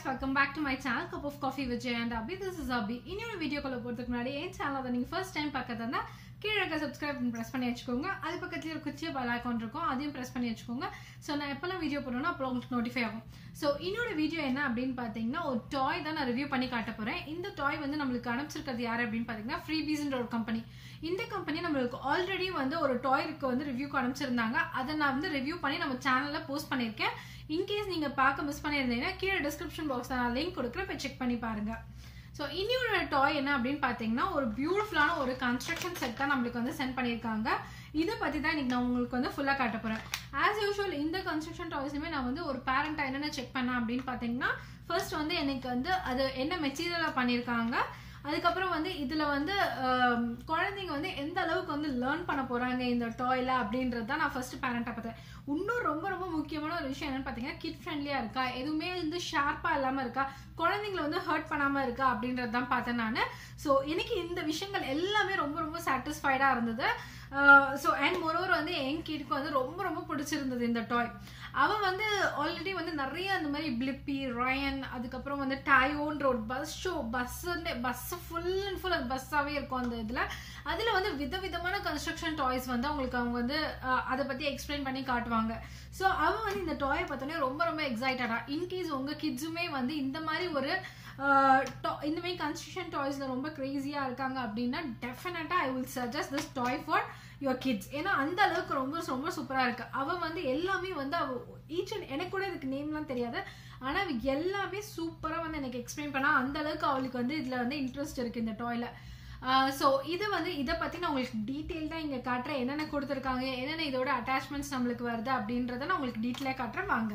welcome back to my channel cup of coffee with Jai and Abhi this is Abhi இன்னொரு வீடியோக்குள்ள போகிறதுக்கு முன்னாடி என் சேனல் அதை நீங்கள் ஃபர்ஸ்ட் டைம் பார்க்கறதா கீழே இருக்க சப்ஸ்கிரைப் ப்ரெஸ் பண்ணி வச்சுக்கோங்க அது பக்கத்துல ஒரு குச்சியை பெல் ஐக்கான் இருக்கும் அதையும் ப்ரெஸ் பண்ணி வச்சுக்கோங்க ஸோ நான் எப்போல்லாம் வீடியோ போடுறேனோ அப்போ உங்களுக்கு நோட்டிஃபை ஆகும் ஸோ இன்னொரு வீடியோ என்ன அப்படின்னு பார்த்தீங்கன்னா ஒரு டாய் தான் நான் ரிவ்யூ பண்ணி காட்ட போகிறேன் இந்த டாய் வந்து நம்மளுக்கு அனுப்பிச்சிருக்கிறது யார் அப்படின்னு பார்த்தீங்கன்னா ஃப்ரீபீஸ்ன்ற ஒரு கம்பெனி இந்த கம்பெனி நம்மளுக்கு ஆல்ரெடி வந்து ஒரு டாய்க்கு வந்து ரிவ்யூக்கு அனுப்பிச்சிருந்தாங்க அதை நான் வந்து ரிவ்யூ பண்ணி நம்ம சேனலில் போஸ்ட் பண்ணியிருக்கேன் இன்கேஸ் நீங்கள் பார்க்க மிஸ் பண்ணியிருந்தீங்கன்னா கீழே டிஸ்கிரிப்ஷன் பாக்ஸில் நான் லிங்க் கொடுக்குறேன் போய் செக் பண்ணி பாருங்கள் ஸோ இன்னொரு டாய் என்ன அப்படின்னு பார்த்தீங்கன்னா ஒரு பியூட்டிஃபுல்லான ஒரு கன்ஸ்ட்ரக்ஷன் செட் தான் நம்மளுக்கு வந்து சென்ட் பண்ணியிருக்காங்க இதை பற்றி தான் இன்னைக்கு நான் உங்களுக்கு வந்து ஃபுல்லாக காட்ட போகிறேன் ஆஸ் யூஷுவல் இந்த கன்ஸ்ட்ரக்ஷன் டாய்ஸுமே நான் வந்து ஒரு பேரண்ட்டாக என்னென்ன செக் பண்ணேன் அப்படின்னு பார்த்தீங்கன்னா ஃபர்ஸ்ட் வந்து எனக்கு வந்து அது என்ன மெட்டீரியலாக பண்ணியிருக்காங்க அதுக்கப்புறம் வந்து இதில் வந்து ஆம், குழந்தைங்க வந்து எந்த அளவுக்கு வந்து லேர்ன் பண்ண போகிறாங்க இந்த டாயில் அப்படின்றது தான் நான் ஃபர்ஸ்ட் பேரண்ட்டாக பார்த்தேன் இன்னும் ரொம்ப ரொம்ப முக்கியமான ஒரு விஷயம் என்னன்னு பார்த்தீங்கன்னா கிட் ஃப்ரெண்ட்லியாக இருக்கா எதுவுமே வந்து ஷார்ப்பாக இல்லாமல் இருக்கா குழந்தைங்கள வந்து ஹர்ட் பண்ணாமல் இருக்கா அப்படின்றது தான் பார்த்தேன் நான் ஸோ எனக்கு இந்த விஷயங்கள் எல்லாமே ரொம்ப ரொம்ப சாட்டிஸ்ஃபைடாக இருந்தது ஸோ அண்ட் மொரோவர் வந்து என் கிட்க்கு வந்து ரொம்ப ரொம்ப பிடிச்சிருந்தது இந்த டாய் அவன் வந்து ஆல்ரெடி வந்து நிறைய அந்த மாதிரி பிளிப்பி ரயன் அதுக்கப்புறம் வந்து டயோன்ற ஒரு பஸ் ஷோ பஸ்ஸுன்னு பஸ் ஃபுல் அண்ட் ஃபுல் அது பஸ்ஸாகவே இருக்கும் அந்த இதில் அதில் வந்து விதவிதமான கன்ஸ்ட்ரக்ஷன் டாய்ஸ் வந்து அவங்களுக்கு அவங்க வந்து அஹ், அதை பற்றி எக்ஸ்பிளைன் பண்ணி காட்டுவாங்க ஸோ அவன் வந்து இந்த டாயை பார்த்தோன்னே ரொம்ப ரொம்ப எக்ஸைட்டடா இன்கேஸ் உங்கள் கிட்ஸுமே வந்து இந்த மாதிரி ஒரு அஹ், to- இந்த மாதிரி கன்ஸ்ட்ரக்ஷன் டாய்ஸில் ரொம்ப க்ரேஸியாக இருக்காங்க அப்படின்னா டெஃபினட்டாக I will suggest this toy for your kids ஏன்னா அந்த அளவுக்கு ரொம்ப ரொம்ப சூப்பராக இருக்கு அவன் வந்து எல்லாமே வந்து அவ ஈச் அண்ட் எனக்கு கூட இதுக்கு நேம்லாம் தெரியாது ஆனால் அவ எல்லாமே சூப்பராக வந்து எனக்கு எக்ஸ்பிளைன் பண்ணா அந்த அளவுக்கு அவளுக்கு வந்து இதில் வந்து இன்ட்ரெஸ்ட் இருக்கு இந்த டாயில் ஸோ இது வந்து இதை பற்றி நான் உங்களுக்கு டீட்டெயில்டாக இங்கே காட்டுறேன் என்னென்ன கொடுத்துருக்காங்க என்னென்ன இதோட அட்டாச்மெண்ட்ஸ் நம்மளுக்கு வருது அப்படின்றத நான் உங்களுக்கு டீட்டெயிலாக காட்டுறேன் வாங்க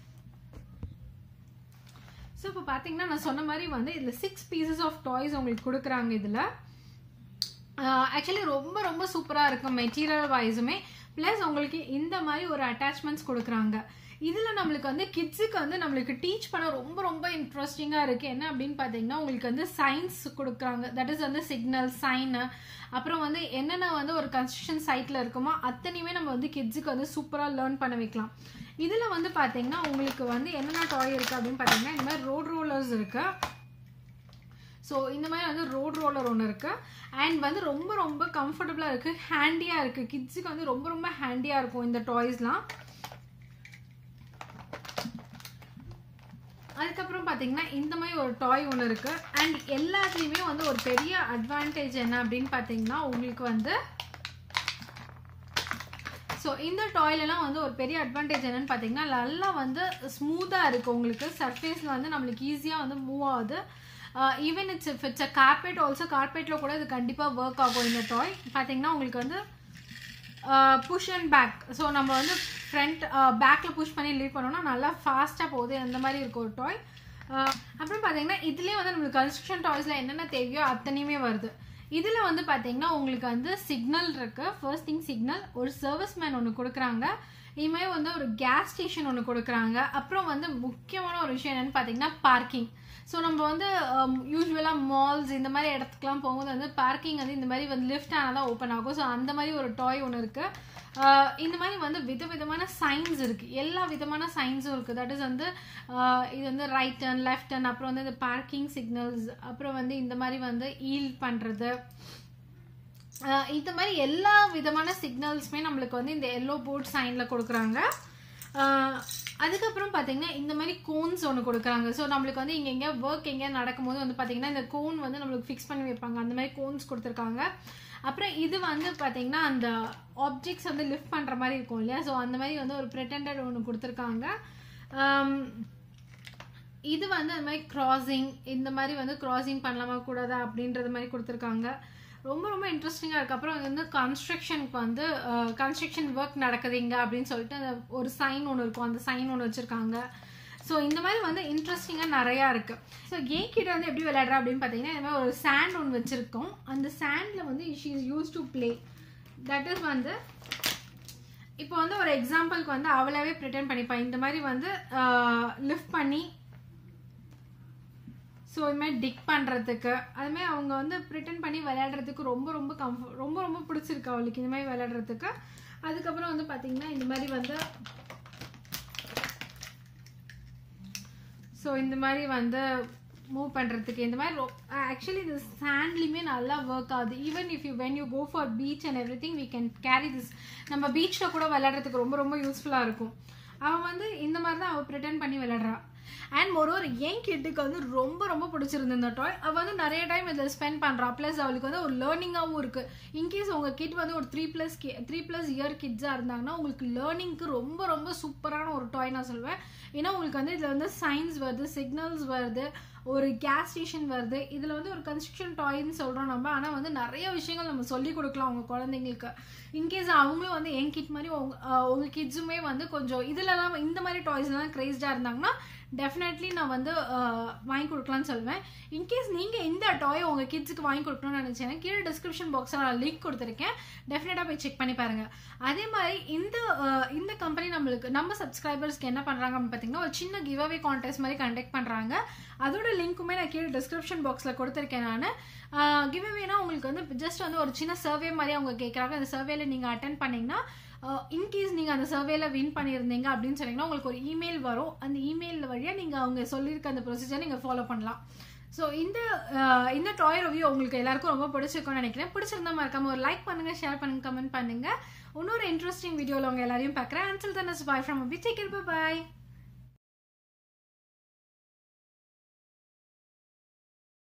ஸோ இப்போ பார்த்தீங்கன்னா நான் சொன்ன மாதிரி வந்து இதில் சிக்ஸ் பீசஸ் ஆஃப் டாய்ஸ் உங்களுக்கு கொடுக்குறாங்க இதில் ஆக்சுவலி ரொம்ப ரொம்ப சூப்பராக இருக்கும் மெட்டீரியல் வைஸுமே ப்ளஸ் உங்களுக்கு இந்த மாதிரி ஒரு அட்டாச்மெண்ட்ஸ் கொடுக்குறாங்க இதில் நம்மளுக்கு வந்து கிட்ஸுக்கு வந்து நம்மளுக்கு டீச் பண்ண ரொம்ப ரொம்ப இன்ட்ரெஸ்டிங்காக இருக்குது என்ன அப்படின்னு பார்த்தீங்கன்னா உங்களுக்கு வந்து சயின்ஸ் கொடுக்குறாங்க தட் இஸ் வந்து சிக்னல் சைனு அப்புறம் வந்து என்னென்ன வந்து ஒரு கன்ஸ்ட்ரக்ஷன் சைட்டில் இருக்குமோ அத்தனையுமே நம்ம வந்து கிட்ஸுக்கு வந்து சூப்பராக லேர்ன் பண்ண வைக்கலாம் இதில் வந்து பார்த்தீங்கன்னா உங்களுக்கு வந்து என்னென்ன டாய் இருக்குது அப்படின்னு பார்த்தீங்கன்னா இந்த மாதிரி ரோட் ரோலர்ஸ் இருக்குது ஸோ இந்த மாதிரி வந்து ரோட் ரோலர் ஒன்று இருக்குது அண்ட் வந்து ரொம்ப ரொம்ப கம்ஃபர்டபுளாக இருக்குது ஹேண்டியாக இருக்குது கிட்ஸுக்கு வந்து ரொம்ப ரொம்ப ஹேண்டியாக இருக்கும் இந்த டாய்ஸ்லாம் அதுக்கப்புறம் பார்த்தீங்கன்னா இந்த மாதிரி ஒரு டாய் ஒன்று இருக்குது அண்ட் எல்லாத்துலேயுமே வந்து ஒரு பெரிய அட்வான்டேஜ் என்ன அப்படின்னு பார்த்தீங்கன்னா உங்களுக்கு வந்து ஸோ இந்த டாய்லெலாம் வந்து ஒரு பெரிய அட்வான்டேஜ் என்னன்னு பார்த்தீங்கன்னா நல்லா வந்து ஸ்மூத்தாக இருக்குது உங்களுக்கு சர்ஃபேஸில் வந்து நம்மளுக்கு ஈஸியாக வந்து மூவ் ஆகுது even it's if it's a carpet also கார்பெட்டில் கூட இது கண்டிப்பாக ஒர்க் ஆகும் இந்த டாய் பார்த்தீங்கன்னா உங்களுக்கு வந்து புஷ் அண்ட் பேக் ஸோ நம்ம வந்து ஃப்ரண்ட் பேக்கில் புஷ் பண்ணி லீவ் பண்ணோம்னா நல்லா ஃபாஸ்ட்டாக போகுது அந்த மாதிரி இருக்க ஒரு டாய் அப்புறம் பார்த்தீங்கன்னா இதுலேயே வந்து நம்மளுக்கு கன்ஸ்ட்ரக்ஷன் டாய்ஸில் என்னென்ன தேவையோ அத்தனையுமே வருது இதில் வந்து பார்த்தீங்கன்னா உங்களுக்கு வந்து சிக்னல் இருக்குது ஃபர்ஸ்ட் திங் சிக்னல் ஒரு சர்வீஸ் மேன் ஒன்று கொடுக்குறாங்க இது மாதிரி வந்து ஒரு கேஸ் ஸ்டேஷன் ஒன்று கொடுக்குறாங்க அப்புறம் வந்து முக்கியமான ஒரு விஷயம் என்னென்னு பார்த்தீங்கன்னா பார்க்கிங் ஸோ நம்ம வந்து யூஸ்வலாக மால்ஸ் இந்த மாதிரி இடத்துக்குலாம் போகும்போது வந்து பார்க்கிங் வந்து இந்த மாதிரி வந்து லிஃப்ட் ஆனால் தான் ஓப்பன் ஆகும் ஸோ அந்த மாதிரி ஒரு டாய் ஒன்று இருக்குது இந்த மாதிரி வந்து விதவிதமான சைன்ஸ் இருக்குது எல்லா விதமான சைன்ஸும் இருக்குது தட் இஸ் வந்து ஆஹ் இது வந்து ரைட் டர்ன் லெஃப்ட் டர்ன் அப்புறம் வந்து இந்த பார்க்கிங் சிக்னல்ஸ் அப்புறம் வந்து இந்த மாதிரி வந்து ஈல் பண்ணுறது ஆஹ் இந்த மாதிரி எல்லா விதமான சிக்னல்ஸுமே நம்மளுக்கு வந்து இந்த எல்லோ போர்ட் சைனில் கொடுக்குறாங்க ஆஹ் அதுக்கப்புறம் பார்த்தீங்கன்னா இந்த மாதிரி கோன்ஸ் ஒன்று கொடுக்குறாங்க ஸோ நம்மளுக்கு வந்து இங்கே எங்கேயா ஒர்க் எங்கேயா நடக்கும்போது வந்து பார்த்தீங்கன்னா இந்த கோன் வந்து நம்மளுக்கு ஃபிக்ஸ் பண்ணி வைப்பாங்க அந்த மாதிரி கோன்ஸ் கொடுத்துருக்காங்க அப்புறம் இது வந்து பார்த்தீங்கன்னா அந்த ஆப்ஜெக்ட்ஸ் வந்து லிஃப்ட் பண்ணுற மாதிரி இருக்கும் இல்லையா ஸோ அந்த மாதிரி வந்து ஒரு ப்ரிட்டண்டட் ஒன்று கொடுத்துருக்காங்க ஆம், இது வந்து அந்த மாதிரி கிராசிங் இந்த மாதிரி வந்து கிராசிங் பண்ணலாமா கூடாதா அப்படின்றது மாதிரி கொடுத்துருக்காங்க ரொம்ப ரொம்ப இன்ட்ரெஸ்டிங்காக இருக்குது அப்புறம் வந்து கன்ஸ்ட்ரக்ஷனுக்கு வந்து கன்ஸ்ட்ரக்ஷன் ஒர்க் நடக்குதுங்க அப்படின்னு சொல்லிட்டு அந்த ஒரு சைன் ஒன்று இருக்கும் அந்த சைன் ஒன்று வச்சுருக்காங்க ஸோ இந்த மாதிரி வந்து இன்ட்ரெஸ்டிங்காக நிறையா இருக்குது ஸோ கேம் கிட்ட வந்து எப்படி விளையாடுறா அப்படின்னு பார்த்தீங்கன்னா இந்த மாதிரி ஒரு சாண்ட் ஒன்று வச்சுருக்கோம் அந்த சாண்டில் வந்து she is use to play that is வந்து இப்போ வந்து ஒரு எக்ஸாம்பிளுக்கு வந்து அவளாவே ப்ரிட்டன் பண்ணிப்பா இந்த மாதிரி வந்து லிஃப்ட் பண்ணி ஸோ இது மாதிரி டிக் பண்ணுறதுக்கு அதுமாதிரி அவங்க வந்து ப்ரிட்டன் பண்ணி விளையாடுறதுக்கு ரொம்ப ரொம்ப கம்ஃப ரொம்ப ரொம்ப பிடிச்சிருக்கு அவளுக்கு இந்த மாதிரி விளையாடுறதுக்கு அதுக்கப்புறம் வந்து பார்த்தீங்கன்னா இந்த மாதிரி வந்து ஸோ ஸோ இந்த மாதிரி வந்து மூவ் பண்ணுறதுக்கு இந்த மாதிரி ஆக்சுவலி இந்த சாண்ட்லேயுமே நல்லா ஒர்க் ஆகுது even if you when you go for beach and everything we can carry this நம்ம பீச்சில் கூட விளையாடுறதுக்கு ரொம்ப ரொம்ப யூஸ்ஃபுல்லாக இருக்கும் அவன் வந்து இந்த மாதிரி தான் அவள் ப்ரிட்டன் பண்ணி விளையாடுறான் அண்ட் மொரோவர் என் கிட்டுக்கு வந்து ரொம்ப ரொம்ப பிடிச்சிருந்து இந்த டாய் அவள் வந்து நிறைய டைம் இதில் ஸ்பெண்ட் பண்ணுறா ப்ளஸ் அவளுக்கு வந்து ஒரு லேர்னிங்காகவும் இருக்குது இன்கேஸ் உங்கள் கிட் வந்து ஒரு த்ரீ ப்ளஸ் கி த்ரீ ப்ளஸ் இயர் கிட்ஸாக இருந்தாங்கன்னா உங்களுக்கு லேர்னிங்க்கு ரொம்ப ரொம்ப சூப்பரான ஒரு டாய் நான் சொல்வேன் ஏன்னா உங்களுக்கு வந்து இதில் வந்து சயின்ஸ் வருது சிக்னல்ஸ் வருது ஒரு கேஸ் ஸ்டேஷன் வருது இதில் வந்து ஒரு கன்ஸ்ட்ரக்ஷன் டாய்ன்னு சொல்கிறோம் நம்ம ஆனால் வந்து நிறைய விஷயங்கள் நம்ம சொல்லி கொடுக்கலாம் அவங்க குழந்தைங்களுக்கு இன்கேஸ் அவங்களும் வந்து என் கிட் மாதிரி உங்க அஹ் உங்க கிட்ஸுமே வந்து கொஞ்சம் இதுலலாம் இந்த மாதிரி டாய்ஸ்லாம் க்ரேஸ்டாக இருந்தாங்கன்னா டெஃபினெட்லி நான் வந்து அஹ், வாங்கி கொடுக்கலான்னு சொல்லுவேன் இன்கேஸ் நீங்கள் இந்த டாய் உங்கள் கிட்ஸுக்கு வாங்கி கொடுக்கணும்னு நினச்சேன்னா கீழே டிஸ்கிரிப்ஷன் பாக்ஸில் நான் லிங்க் கொடுத்துருக்கேன் டெஃபினட்டாக போய் செக் பண்ணி பாருங்கள் அதே மாதிரி இந்த அஹ், இந்த கம்பெனி நம்மளுக்கு நம்ம சப்ஸ்கிரைபர்ஸ்க்கு என்ன பண்ணுறாங்க அப்படின்னு பார்த்தீங்கன்னா ஒரு சின்ன கிவ் அவே கான்டெஸ்ட் மாதிரி கண்டக்ட் பண்ணுறாங்க அதோட லிங்க்குமே நான் கீழே டிஸ்கிரிப்ஷன் பாக்ஸில் கொடுத்துருக்கேன் நான் கிவ் அவேனா உங்களுக்கு வந்து ஜஸ்ட் வந்து ஒரு சின்ன சர்வே மாதிரி அவங்க கேட்குறாங்க அந்த சர்வேல நீங்கள் அட்டன் பண்ணீங்கன்னா இன்கேஸ் நீங்கள் அந்த சர்வேல வின் பண்ணியிருந்தீங்க அப்படின்னு சொன்னீங்கன்னா உங்களுக்கு ஒரு இமெயில் வரும் அந்த இமெயில் வழியாக நீங்கள் அவங்க சொல்லியிருக்க அந்த ப்ரொசீஜர் நீங்கள் ஃபாலோ பண்ணலாம் ஸோ இந்த அஹ், இந்த டாய் ரிவ்யூ உங்களுக்கு எல்லாருக்கும் ரொம்ப பிடிச்சிருக்கும்னு நினைக்கிறேன் பிடிச்சிருந்தா மறக்காம ஒரு லைக் பண்ணுங்க ஷேர் பண்ணுங்க கமெண்ட் பண்ணுங்க இன்னொரு இன்ட்ரெஸ்டிங் வீடியோவில் உங்க எல்லாரையும் பார்க்குறேன் until then bye from B tag bye